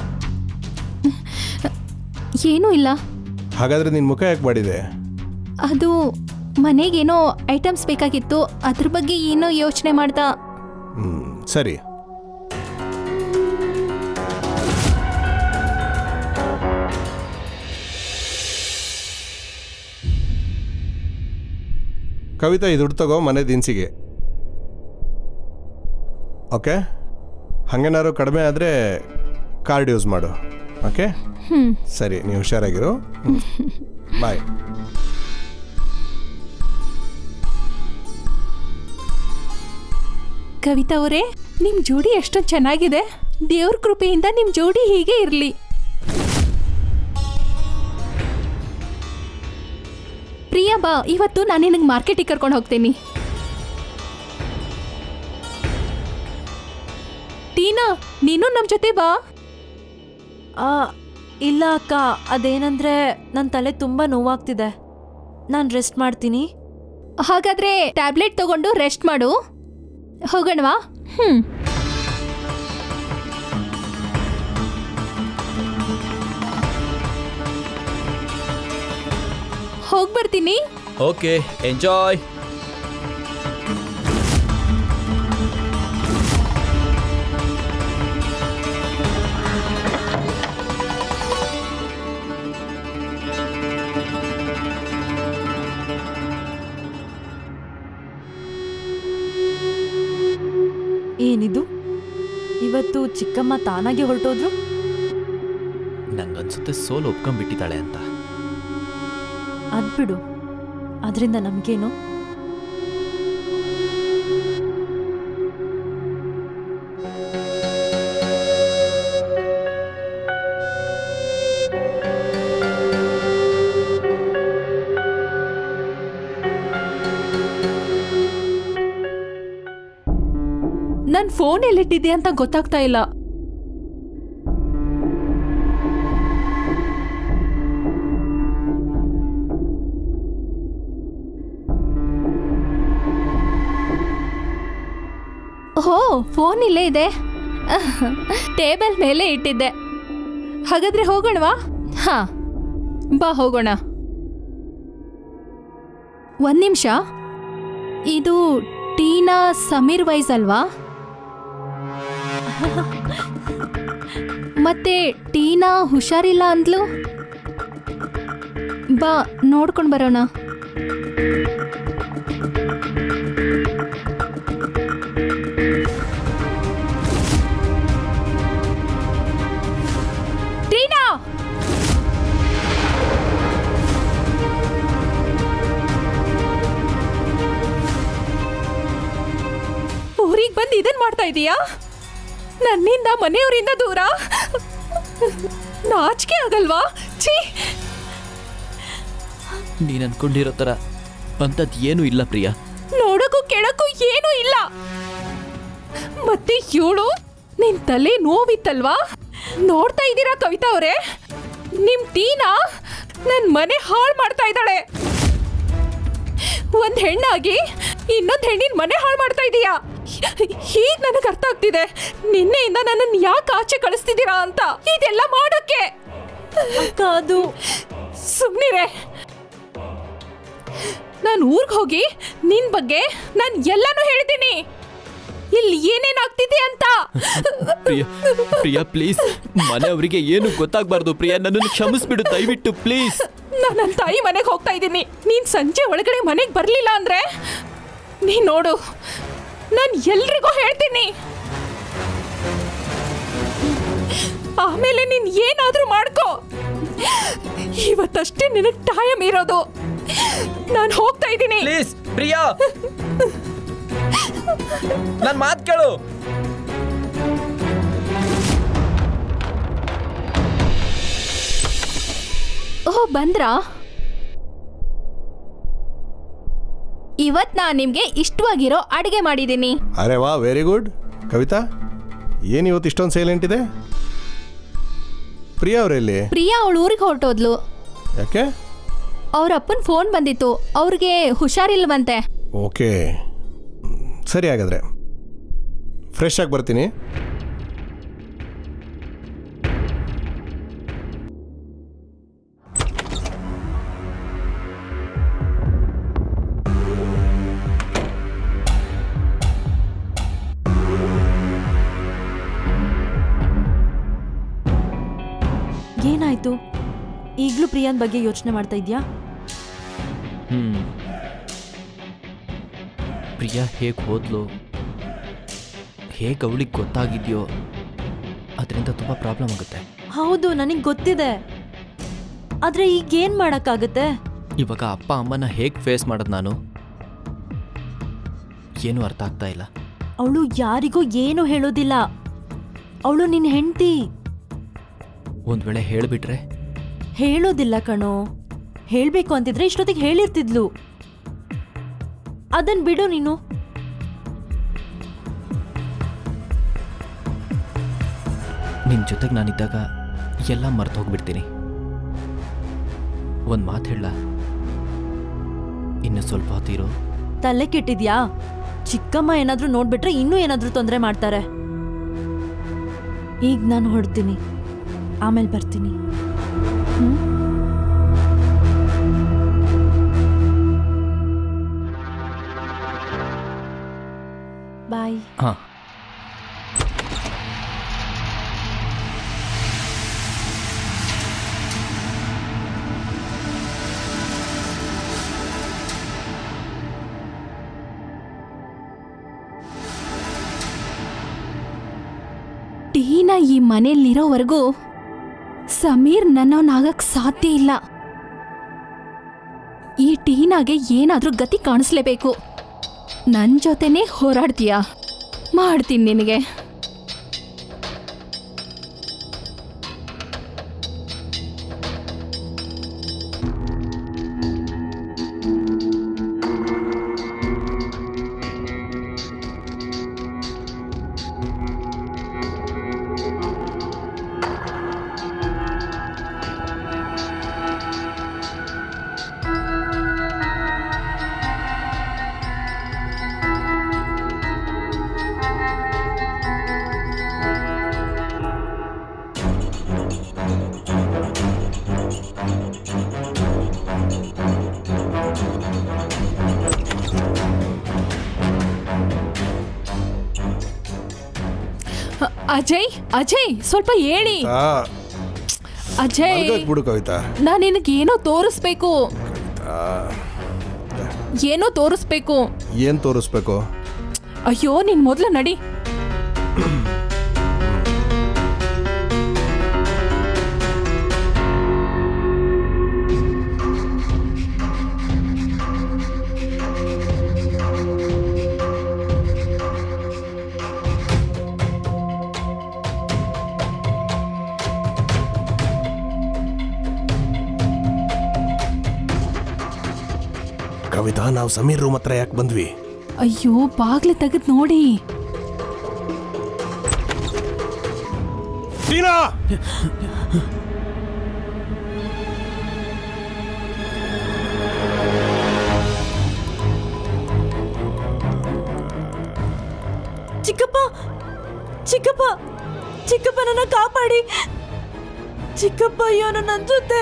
ಏನೂ ಇಲ್ಲ ಹಾಗಾದ್ರೆ ನಿನ್ನ ಮುಖ ಯಾಕೆ ಮಾಡಿದೆ ಅದು ಮನೆಗೇನೋ ಐಟಮ್ಸ್ ಬೇಕಾಗಿತ್ತು ಅದ್ರ ಬಗ್ಗೆ ಏನೋ ಯೋಚನೆ ಮಾಡ್ತಾ ಹ್ಮ್ ಸರಿ ಕವಿತಾ ಇದು ದುಡ್ಡು ತಗೋ ಮನೆ ದಿನಸಿಗೆ ಓಕೆ ಹಾಗೇನಾದ್ರು ಕಡಿಮೆ ಆದರೆ ಕಾರ್ಡ್ ಯೂಸ್ ಮಾಡು ಓಕೆ ಹ್ಮ್ ಸರಿ ನೀವು ಹುಷಾರಾಗಿರು ಬಾಯ್ ಕವಿತಾ ಅವರೇ ನಿಮ್ ಜೋಡಿ ಎಷ್ಟೊಂದು ಚೆನ್ನಾಗಿದೆ ದೇವ್ರ ಕೃಪೆಯಿಂದ ನಿಮ್ ಜೋಡಿ ಹೀಗೆ ಇರ್ಲಿ ಪ್ರಿಯಾ ಬಾ ಇವತ್ತು ನಾನು ನಿನಗೆ ಮಾರ್ಕೆಟಿಗೆ ಕರ್ಕೊಂಡು ಹೋಗ್ತೀನಿ ಟೀನಾ ನೀನು ನಮ್ಮ ಜೊತೆ ಬಾ ಆ ಇಲ್ಲ ಅಕ್ಕ ಅದೇನಂದ್ರೆ ನನ್ನ ತಲೆ ತುಂಬಾ ನೋವಾಗ್ತಿದೆ ನಾನು ರೆಸ್ಟ್ ಮಾಡ್ತೀನಿ ಹಾಗಾದ್ರೆ ಟ್ಯಾಬ್ಲೆಟ್ ತಗೊಂಡು ರೆಸ್ಟ್ ಮಾಡು ಹೋಗೋಣವಾ ಹ್ಮ್ ಹೋಗ್ಬರ್ತೀನಿ ಓಕೆ ಎಂಜಾಯ್ ಏನಿದು ಇವತ್ತು ಚಿಕ್ಕಮ್ಮ ತಾನಾಗೆ ಹೊರಟೋದ್ರು ನಂಗನ್ಸುತ್ತೆ ಸೋಲು ಒಪ್ಕೊಂಡ್ಬಿಟ್ಟಿದ್ದಾಳೆ ಅಂತ ಅದ್ಬಿಡು ಅದರಿಂದ ನಮ್ಗೇನು ನನ್ ಫೋನ್ ಎಲ್ಲಿಟ್ಟಿದೆ ಅಂತ ಗೊತ್ತಾಗ್ತಾ ಇಲ್ಲ ಓಹೋ ಫೋನ್ ಇಲ್ಲೇ ಇದೆ ಟೇಬಲ್ ಮೇಲೆ ಇಟ್ಟಿದ್ದೆ ಹಾಗಾದ್ರೆ ಹೋಗೋಣವಾ ಹಾ ಬಾ ಹೋಗೋಣ ಒಂದ್ ನಿಮಿಷ ಇದು ಟೀನಾ ಸಮೀರ್ ವೈಸ್ ಅಲ್ವಾ ಮತ್ತೆ ಟೀನಾ ಹುಷಾರಿಲ್ಲ ಅಂದ್ಲು ಬಾ ನೋಡ್ಕೊಂಡು ಬರೋಣ ಟೀನಾ ಊರಿಗೆ ಬಂದು ಇದನ್ ಮಾಡ್ತಾ ಇದೀಯಾ ನನ್ನಿಂದ ಮನೆಯವರಿಂದ ದೂರ ನಾಚಿಕೆ ಆಗಲ್ವಾ ಛೀ ನೀನು ಅನ್ಕೊಂಡಿರೋ ಥರ ಅಂಥದ್ದು ಏನೂ ಇಲ್ಲ ಪ್ರಿಯಾ ನೋಡಕ್ಕೂ ಕೇಳಕ್ಕೂ ಏನೂ ಇಲ್ಲ ಮತ್ತೆ ಇವಳು ನಿನ್ ತಲೆ ನೋವಿತ್ತಲ್ವಾ ನೋಡ್ತಾ ಇದ್ದೀರಾ ಕವಿತಾ ಅವರೇ ನಿಮ್ ಟೀನಾ ನನ್ ಮನೆ ಹಾಳು ಮಾಡ್ತಾ ಇದ್ದಾಳೆ ಒಂದ್ ಹೆಣ್ಣಾಗಿ ಇನ್ನೊಂದ್ ಹೆಣ್ಣಿನ ಮನೆ ಹಾಳು ಮಾಡ್ತಾ ಇದೀಯಾ ಹೀಗ್ ನನಗೆ ಅರ್ಥ ಆಗ್ತಿದೆ ನಿನ್ನೆಯಿಂದ ನನ್ನನ್ನು ಯಾಕೆ ಆಚೆ ಕಳಿಸ್ತಿದ್ದೀರಾ ಅಂತ ಇದೆಲ್ಲ ಮಾಡೋಕ್ಕೆ ಅಕ್ಕ ಅದು ಸುಮ್ನಿರೆ ನಾನು ಊರ್ಗ್ ಹೋಗಿ ನಿನ್ ಬಗ್ಗೆ ನಾನು ಎಲ್ಲಾನು ಹೇಳ್ತೀನಿ ಇಲ್ಲಿ ಏನೇನಾಗ್ತಿದೆ ಅಂತ ಪ್ರಿಯಾ ಪ್ರಿಯಾ ಪ್ಲೀಸ್ ಮನೆಯವರಿಗೆ ಏನು ಗೊತ್ತಾಗಬಾರ್ದು ಪ್ರಿಯಾ ನನ್ನನ್ನು ಕ್ಷಮಿಸ್ಬಿಡು ದಯವಿಟ್ಟು ಪ್ಲೀಸ್ ನಾನು ನನ್ನ ತಾಯಿ ಮನೆಗೆ ಹೋಗ್ತಾ ಇದ್ದೀನಿ ನೀನ್ ಸಂಜೆ ಒಳಗಡೆ ಮನೆಗೆ ಬರಲಿಲ್ಲ ಅಂದ್ರೆ ನೀನ್ ನೋಡು ನಾನು ಎಲ್ರಿಗೂ ಹೇಳ್ತೀನಿ ಆಮೇಲೆ ನೀನ್ ಏನಾದ್ರೂ ಮಾಡ್ಕೋ ಇವತ್ತಷ್ಟೇ ನಿನಗೆ ಟೈಮ್ ಇರೋದು ನಾನು ಹೋಗ್ತಾ ಇದ್ದೀನಿ ಪ್ಲೀಸ್ ಪ್ರಿಯಾ ನನ್ನ ಮಾತು ಕೇಳು ಓಹ್ ಬಂದ್ರಾ ಇವತ್ ನಾನ್ ನಿಮ್ಗೆ ಇಷ್ಟವಾಗಿರೋ ಅಡಿಗೆ ಮಾಡಿದ್ದೀನಿ ಅರೆ ವಾ ವೆರಿ ಗುಡ್ ಕವಿತಾ ಏನು ಇವತ್ತು ಇಷ್ಟೊಂದು ಸೈಲೆಂಟ್ ಇದೆ ಪ್ರಿಯಾ ಅವರೆಲ್ಲಿ ಪ್ರಿಯಾ ಅವಳು ಊರಿಗೆ ಹೊರಟೋದ್ಲು ಯಾಕೆ ಅವ್ರ ಅಪ್ಪನ ಫೋನ್ ಬಂದಿತ್ತು ಅವ್ರಿಗೆ ಹುಷಾರಿಲ್ವಂತೆ ಓಕೆ ಸರಿ ಹಾಗಾದರೆ ಫ್ರೆಶ್ ಆಗಿ ಬರ್ತೀನಿ ಏನಾಯ್ತು ಈಗಲೂ ಪ್ರಿಯಾನ್ ಬಗ್ಗೆ ಯೋಚನೆ ಮಾಡ್ತಾ ಇದ್ಯಾ ಹ್ಮ್ ಪ್ರಿಯಾ ಹೇಗೆ ಹೋದ್ಲು ಹೇಗೆ ಅವಳಿಗೆ ಗೊತ್ತಾಗಿದೆಯೋ ಅದರಿಂದ ತುಂಬ ಪ್ರಾಬ್ಲಮ್ ಆಗುತ್ತೆ ಹೌದು ನನಗೆ ಗೊತ್ತಿದೆ ಆದ್ರೆ ಈಗ ಏನ್ ಮಾಡಕ್ಕಾಗತ್ತೆ ಇವಾಗ ಅಪ್ಪ ಅಮ್ಮನ ಹೇಗೆ ಫೇಸ್ ಮಾಡೋದು ನಾನು ಏನೂ ಅರ್ಥ ಆಗ್ತಾ ಇಲ್ಲ ಅವಳು ಯಾರಿಗೂ ಏನು ಹೇಳೋದಿಲ್ಲ ಅವಳು ನಿನ್ ಹೆಂಡತಿ ಒಂದು ವೇಳೆ ಹೇಳಿಬಿಟ್ರೆ ಹೇಳೋದಿಲ್ಲ ಕಣೋ ಹೇಳ್ಬೇಕು ಅಂತಿದ್ರೆ ಇಷ್ಟೊತ್ತಿಗೆ ಹೇಳಿರ್ತಿದ್ಲು ಅದನ್ ಬಿಡು ನೀನು ನಿನ್ನ ಜೊತೆಗೆ ನಾನಿದ್ದಾಗ ಎಲ್ಲ ಮರ್ತು ಹೋಗ್ಬಿಡ್ತೀನಿ ಒಂದು ಮಾತು ಹೇಳ ಇನ್ನು ಸ್ವಲ್ಪ ಹೊತ್ತಿರು ತಲೆ ಕೆಟ್ಟಿದ್ಯಾ ಚಿಕ್ಕಮ್ಮ ಏನಾದ್ರೂ ನೋಡ್ಬಿಟ್ರೆ ಇನ್ನೂ ಏನಾದ್ರೂ ತೊಂದರೆ ಮಾಡ್ತಾರೆ ಈಗ ನಾನು ಹೊಡ್ತೀನಿ ಆಮೇಲೆ ಬರ್ತೀನಿ ಹ್ಮ್? ಬಾಯ್ ಹಾಂ ಟೀನಾ ಈ ಮನೆಯಲ್ಲಿರೋವರೆಗೂ ಸಮೀರ್ ನನ್ನವನಾಗಕ್ ಸಾಧ್ಯ ಇಲ್ಲ ಈ ಟೀನಾಗೆ ಏನಾದ್ರೂ ಗತಿ ಕಾಣಿಸ್ಲೇಬೇಕು ನನ್ ಜೊತೆನೇ ಹೋರಾಡ್ತೀಯಾ ಮಾಡ್ತೀನಿ ನಿನಗೆ ಅ- ಅಜಯ್ ಅಜಯ್ ಸ್ವಲ್ಪ ಹೇಳಿ ಆ, ಅಜಯ್ ಮಲ್ಗೋಕ್ ಬಿಡು ಕವಿತಾ ನಾನು ನಿನಗೆ ಏನೋ ತೋರಿಸ್ಬೇಕು ಏನೋ ತೋರಿಸ್ಬೇಕು ಏನ್ ತೋರಿಸ್ಬೇಕು ಅಯ್ಯೋ ನೀನ್ ಮೊದ್ಲು ನಡಿ ಕವಿತಾ ನಾವು ಸಮೀರ್ ರೂಮ್ ಹತ್ರ ಯಾಕೆ ಬಂದ್ವಿ ಅಯ್ಯೋ ಬಾಗ್ಲು ತೆಗೆದ್ ನೋಡಿ ಟೀನಾ ಚಿಕ್ಕಪ್ಪ ಚಿಕ್ಕಪ್ಪ ಚಿಕ್ಕಪ್ಪ ನನ್ನ ಕಾಪಾಡಿ ಚಿಕ್ಕಪ್ಪ ಇವನು ನನ್ನ ಜೊತೆ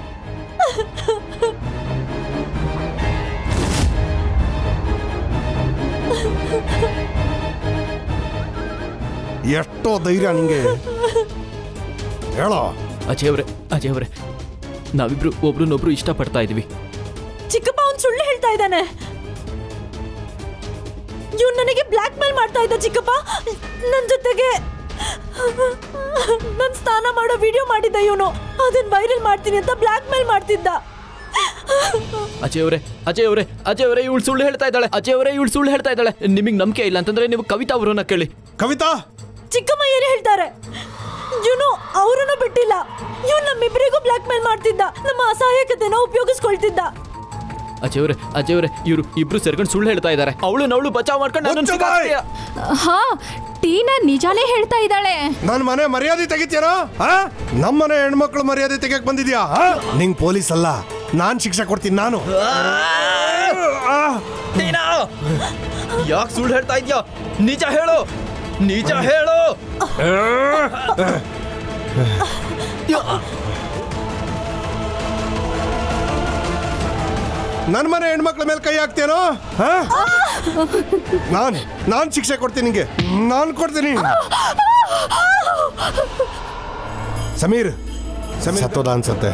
ಎಷ್ಟೋ ಧೈರ್ಯ ನಿಂಗೆ ಹೇಳೋ ಅಜಯ್ ಅವರೇ ಅಜಯ್ ಅವರೇ ನಾವಿಬ್ರು ಒಬ್ರನ್ನೊಬ್ರು ಇಷ್ಟಪಡ್ತಾ ಇದೀವಿ ಚಿಕ್ಕಪ್ಪ ಅವ್ನು ಸುಳ್ಳು ಹೇಳ್ತಾ ಇದ್ದಾನೆ ಇವ್ನು ನನಗೆ ಬ್ಲ್ಯಾಕ್ ಮೇಲ್ ಮಾಡ್ತಾ ಇದ್ದ ಚಿಕ್ಕಪ್ಪ ನನ್ನ ಜೊತೆಗೆ ನನ್ ಸ್ನಾನ ಮಾಡೋ ವಿಡಿಯೋ ಮಾಡಿದ್ದ ಇವನು ಅದನ್ನ ವೈರಲ್ ಮಾಡ್ತೀನಿ ಅಂತ ಬ್ಲ್ಯಾಕ್ ಮೇಲ್ ಮಾಡ್ತಿದ್ದ ಅಜಯ್ ಅವರೇ ಅಜಯ್ ಅವರೇ ಅಜಯ್ ಅವರೇ ಇವಳು ಸುಳ್ಳು ಹೇಳ್ತಾ ಇದ್ದಾಳೆ ಅಜಯ್ ಅವರೇ ಇವಳು ಸುಳ್ಳು ಹೇಳ್ತಾ ಇದ್ದಾಳೆ ನಿಮಗೆ ನಂಬಿಕೆ ಇಲ್ಲ ಅಂತಂದ್ರೆ ನೀವು ಕವಿತಾ ಅವರನ್ನ ಕೇಳಿ ಕವಿತಾ ಚಿಕ್ಕಮ್ಮ ಏನು ಹೇಳ್ತಾರೆ ಇವನು ಅವರನ್ನು ಬಿಟ್ಟಿಲ್ಲ ಇವನು ನಮ್ಮಿಬ್ಬರಿಗೂ ಬ್ಲ್ಯಾಕ್ ಮೇಲ್ ಮಾಡ್ತಿದ್ದ ನಮ್ಮ ಅಸಹಾಯಕತೆನ ಉಪಯೋಗಿಸ್ಕೊಳ್ತಿದ್ದ ಅಜಯ್ ಅವರೇ ಅಜಯ್ ಅವರೇ ಇವರು ಇಬ್ರು ಸೇರ್ಕೊಂಡು ಸುಳ್ಳು ಹೇಳ್ತಾ ಇದ್ದಾರೆ ಅವಳು ನವಳು ಬಚಾವ್ ಮಾಡ್ಕೊಂಡು ನನ್ನನ್ನ ಮುಚ್ಚು ಬಾಯ್! ಸಿಕ್ಕಾಕ್ತೀಯ. ಹಾ ಟೀನಾ ನಿಜಾನೇ ಹೇಳ್ತಾ ಇದ್ದಾಳೆ ನನ್ನ ಮನೆ ಮರ್ಯಾದೆ ತೆಗಿತೀರೋ ನಮ್ಮ ಮನೆ ಹೆಣ್ಮಕ್ಳು ಮರ್ಯಾದೆ ತೆಗಿಯಕ್ ಬಂದಿದ್ಯಾ ಆ? ನಿಂಗ್ ಪೊಲೀಸ್ ಅಲ್ಲ ನಾನ್ ಶಿಕ್ಷೆ ಕೊಡ್ತೀನಿ ನಾನು ಆ, ನೀನಾ ಯಾಕೆ ಸುಳ್ಳು ಹೇಳ್ತಾ ಇದ್ಯಾ ನಿಜ ಹೇಳು ನಿಜ ಹೇಳು ನನ್ ಮನೆ ಹೆಣ್ಮಕ್ಳ ಮೇಲೆ ಕೈ ಹಾಕ್ತೇನೋ ಆ? ನಾನ್ ನಾನ್ ಶಿಕ್ಷೆ ಕೊಡ್ತೀನಿ ನಿಂಗೆ ನಾನ್ ಕೊಡ್ತೀನಿ ಸಮೀರ್ ಸಮೀರ್ ಸತ್ತೋದ ಅನ್ಸತ್ತೆ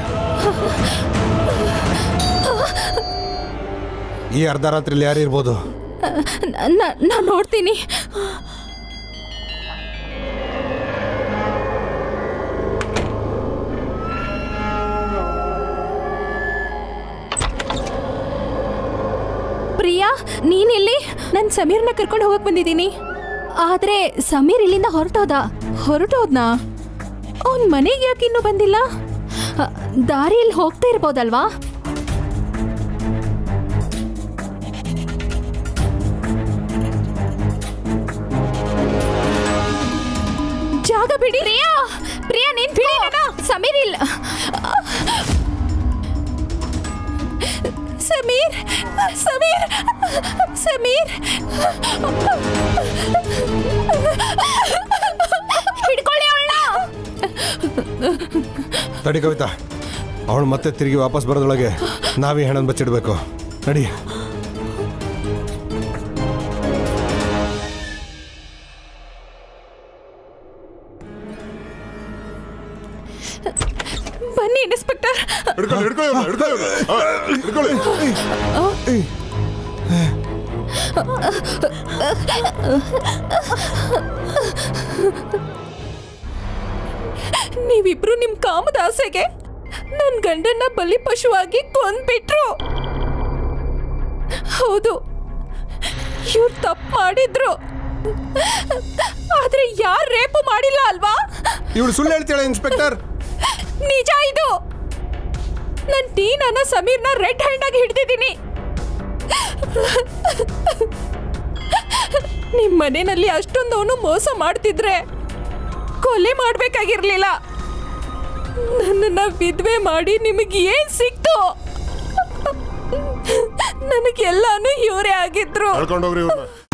ಈ ಅರ್ಧ ರಾತ್ರಿಲಿ ಯಾರಿರ್ಬೋದು ನಾನು ನೋಡ್ತೀನಿ ಪ್ರಿಯಾ ನೀನಿಲ್ಲಿ ನಾನು ಸಮೀರ್ನ ಕರ್ಕೊಂಡು ಹೋಗಕ್ ಬಂದಿದ್ದೀನಿ ಆದ್ರೆ ಸಮೀರ್ ಇಲ್ಲಿಂದ ಹೊರಟೋದ ಹೊರಟೋದ್ನಾ ಅವನ್ ಮನೆಗೆ ಯಾಕೆ ಇನ್ನೂ ಬಂದಿಲ್ಲ ಅ, ದಾರಿಯಲ್ಲಿ ಹೋಗ್ತಾ ಇರ್ಬೋದಲ್ವಾ ಜಾಗ ಬಿಡಿ ಪ್ರಿಯಾ ಪ್ರಿಯಾ ನೀನ್ ಬಿಡಿ ನನ್ನ ಸಮೀರ್ ಇಲ್ಲ ಸಮೀರ್ ಸಮೀರ್ ಸಮೀರ್ ಹಿಡ್ಕೊಳ್ಳಿ ಅವಳನ್ನ ತಡಿ ಕವಿತಾ ಅವಳು ಮತ್ತೆ ತಿರುಗಿ ವಾಪಸ್ ಬರೋದೊಳಗೆ ನಾವೇ ಹೆಣನ ಬಚ್ಚಿಡ್ಬೇಕು ನಡಿ ಬನ್ನಿ ಇನ್ಸ್ಪೆಕ್ಟರ್ ಹಿಡ್ಕೊಳ್ಳಿ ಹಿಡ್ಕೊಳ್ಳಿ ಅವ್ನ, ಹಿಡ್ಕೊಳ್ಳಿ ಅವ್ನ. ಆ, ಹಿಡ್ಕೊಳ್ಳಿ ನೀವಿಬ್ರು ನಿಮ್ ಕಾಮದ ಆಸೆಗೆ ನನ್ ಗಂಡನ್ನ ಬಲಿ ಪಶುವಾಗಿ ಕೊಂದ್ಬಿಟ್ರು ಹೌದು ಇವ್ರು ತಪ್ಪು ಮಾಡಿದ್ರು ಆದ್ರೆ ಯಾರು ರೇಪು ಮಾಡಿಲ್ಲ ಅಲ್ವಾ ಇವಳು ಸುಳ್ಳು ಹೇಳ್ತಾಳೆ ಇನ್ಸ್ಪೆಕ್ಟರ್ ನಿಜ ಇದು ನನ್ ಟೀನನ್ನ ಸಮೀರ್ನ ರೆಡ್ ಹ್ಯಾಂಡ್ ಆಗಿ ಹಿಡ್ದಿದ್ದೀನಿ ನಿಮ್ ಮನೆಯಲ್ಲಿ ಅಷ್ಟೊಂದು ಅವನು ಮೋಸ ಮಾಡ್ತಿದ್ರೆ ಕೊಲೆ ಮಾಡ್ಬೇಕಾಗಿರ್ಲಿಲ್ಲ ನನ್ನನ್ನ ವಿದ್ವೆ ಮಾಡಿ ನಿಮಗೆ ಏನ್ ಸಿಕ್ತು ನನಗೆಲ್ಲಾನು ಇವರೇ ಆಗಿದ್ರು ಕರ್ಕೊಂಡೋಗ್ರಿ ಇವ್ರನ್ನ